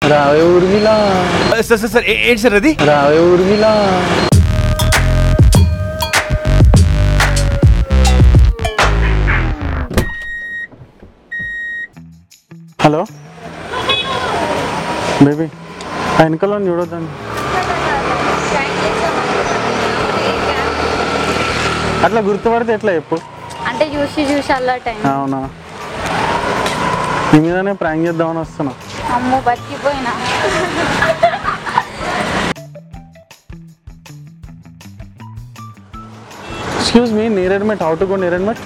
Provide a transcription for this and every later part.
రావే ఊరిగిలా sir sir sir ఏ- ఏంటి సార్ అది రావే ఊరిగిలా హలో బేబీ ఆ వెనకాల చూడొద్దండి అట్లా గుర్తుపడితే ఎట్లా చెప్పు అంటే చూసి చూసి అలర్ట్ అయింది అవునా నీ మీదనే ప్రాంక్ చేద్దామని వస్తున్నా అమ్మో బతికిపోయినా एक्सक्यूज मी नीरज में हाउ टू गो नीरज में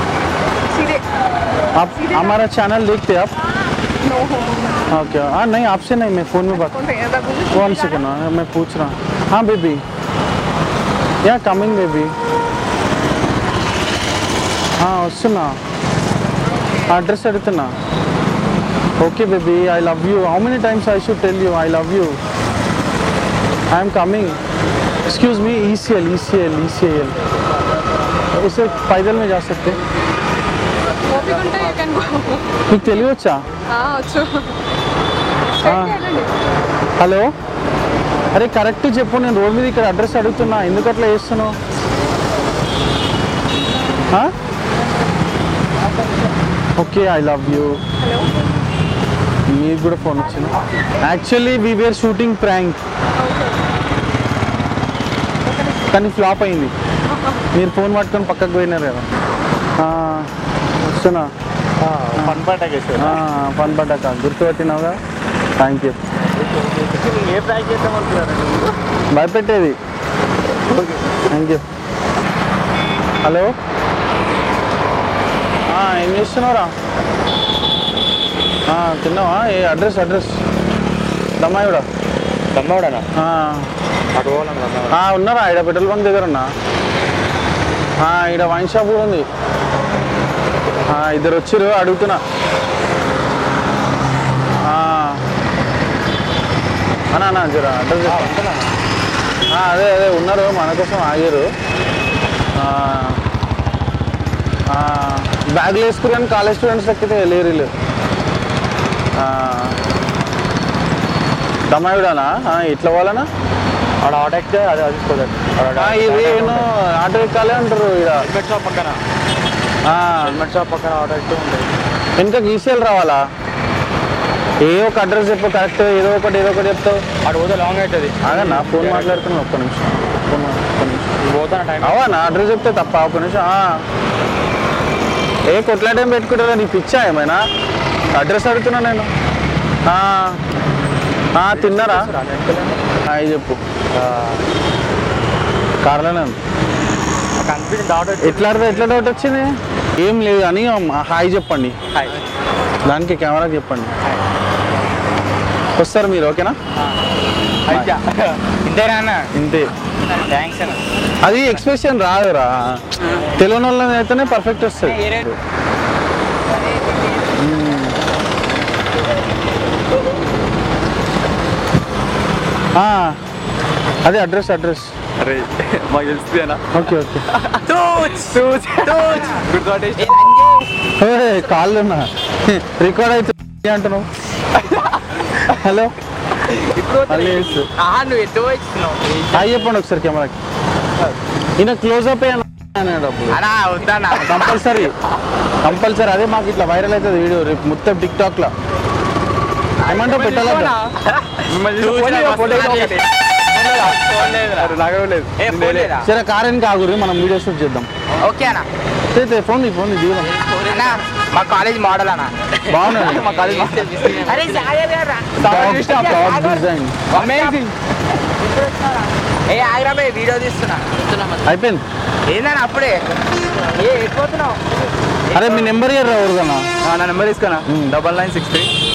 आप हमारा चैनल देखते हैं आप ओके हाँ नहीं आपसे नहीं मैं फ़ोन में बात वन सेकेंड मैं पूछ रहा हूँ हाँ बेबी या कमिंग बेबी వస్తున్నా అడ్రస్ అడుగుతున్నా okay baby I love you how many times I should tell you I love you I'm coming excuse me E C L E C L E C L उसे पैदल में जा सकते हैं? మీకు తెలియవచ్చా hello అరే కరెక్ట్ చెప్పు నేను రోడ్ మీద ఇక్కడ అడ్రస్ అడుగుతున్నా ఎందుకు అట్లా చేస్తున్నావు ఓకే ఐ లవ్ యూ మీకు కూడా ఫోన్ వచ్చింది actually we were shooting prank కానీ ఫ్లాప్ అయింది మీరు ఫోన్ పట్టుకొని పక్కకు పోయినారు కదా ఆ, వస్తున్నా పన్పాటకి ఆ, పని పడ్డాక గుర్తుపట్టినావుగా థ్యాంక్ యూ ఏ ప్యాక్ చేద్దాం అనుకున్నారండి భయపెట్టేది థ్యాంక్ యూ హలో ఆ, ఏం చేస్తున్నావురా ఆ, తిన్నావా ఏ అడ్రస్ అడ్రస్ దమ్మాయిడా దమ్మవాడనా అటు పోవాలన్నా ఆ, ఉన్నారా ఈడ పెట్రోల్ బంక్ దగ్గర ఉన్నా ఆ, ఈడ వైన్ షాప్ కూడా ఉంది ఆ, ఇద్దరు వచ్చిర్రు అడుగుతున్నా ఆ. అన్నా అన్నా జర అడ్రస్ చెప్పు. ఆ, అదే అదే ఉన్నారు మన కోసం ఆగారు ఆ, ఆ, బ్యాగ్లు వేసుకుని కాలేజ్ స్టూడెంట్స్ ఎక్కితే లేరు వీళ్ళు. ఆ దమ్మాయిడానా ఇట్లా వాళ్ళనా ఆడ ఆటో ఎక్కితే అది అది తీసుకోదండి ఆ, ఇది ఏమో ఆటో ఎక్కాలే అంటారు ఇక్కడ హెల్మెట్ షాప్ పక్కన హెల్మెట్ షాప్ పక్కన ఆటో ఎక్కితే ఉంటుంది వెనక గీసేలు రావాలా ఏ ఒక అడ్రస్ చెప్పు కరెక్ట్ ఏదో ఒకటి ఏదో ఒకటి చెప్తావు ఆడ పోతే లాంగ్ అవుతుంది ఆగన్నా ఫోన్ మాట్లాడుతున్నా ఒక్క నిమిషం ఫోన్ మా- ఒక్క నిమిషం పోతాను టైం అవా నా అడ్రస్ చెప్తే తప్ప ఒక్క నిమిషం ఆ. ఏ కొట్లాటం పెట్టుకుంటారా నీ పిచ్చా ఏమైనా అడ్రస్ అడుగుతున్నా నేను ఆ. ఆ, తిన్నారా హాయ్ చెప్పు కార్లోనే ఉంది కనిపించింది ఆటో ఎట్లా అర్థం ఎట్లా డౌట్ వచ్చింది ఏం లేదు అని హాయ్ చెప్పండి హాయ్ దానికి కెమెరాకి చెప్పండి వస్తారు మీరు ఓకేనా ఇంతేనా అన్న ఇంతే థ్యాంక్స్ అన్న అది ఎక్స్ప్రెషన్ రాదురా తెలియని వాళ్ళని అయితేనే పర్ఫెక్ట్ వస్తుంది మ్మ్. ఆ, అదే అడ్రస్ అడ్రస్ అరే మాకు తెలుస్తుంది అన్న ఓకే ఓకే గుర్తుపట్టేసి కాళ్ళున్నా రికార్డ్ అయితే అంటున్నావు హలో మళ్ళీ చేస్తూ. నువ్వు ఎటు వచ్చినావు హాయ్ చెప్పండి ఒకసారి కెమెరాకి ఈయన క్లోజ్అప్ అన్నాడు అప్పుడు అన్నా వద్దన్నా కంపల్సరీ కంపల్సరీ అదే మాకు ఇట్లా వైరల్ అవుతుంది వీడియో రేపు మొత్తం టిక్ టాక్ లో ఏమంటావు పెట్టాలంట సరే కార్ అని కాగురు మనం వీడియో షూట్ చేద్దాం ఓకే అన్న అయితే ఫోన్ ది ఫోన్ ది దిగుదాం అన్న మా కాలేజ్ మోడల్ అన్న బాగున్నాడు మా కాలేజ్ అరే టాప్ డిజైన్ అమేజింగ్ ఏ ఆగ్రాబాయ్ వీడియో తీస్తున్నా అయిపోయింది ఏందని అప్పుడే ఏ ఎక్కిపోతున్నావు అరే మీ నెంబర్ ఇయ్యరా ఎవరికన్నా నా నెంబర్ తీసుకున్నా డబల్ నైన్ సిక్స్ త్రీ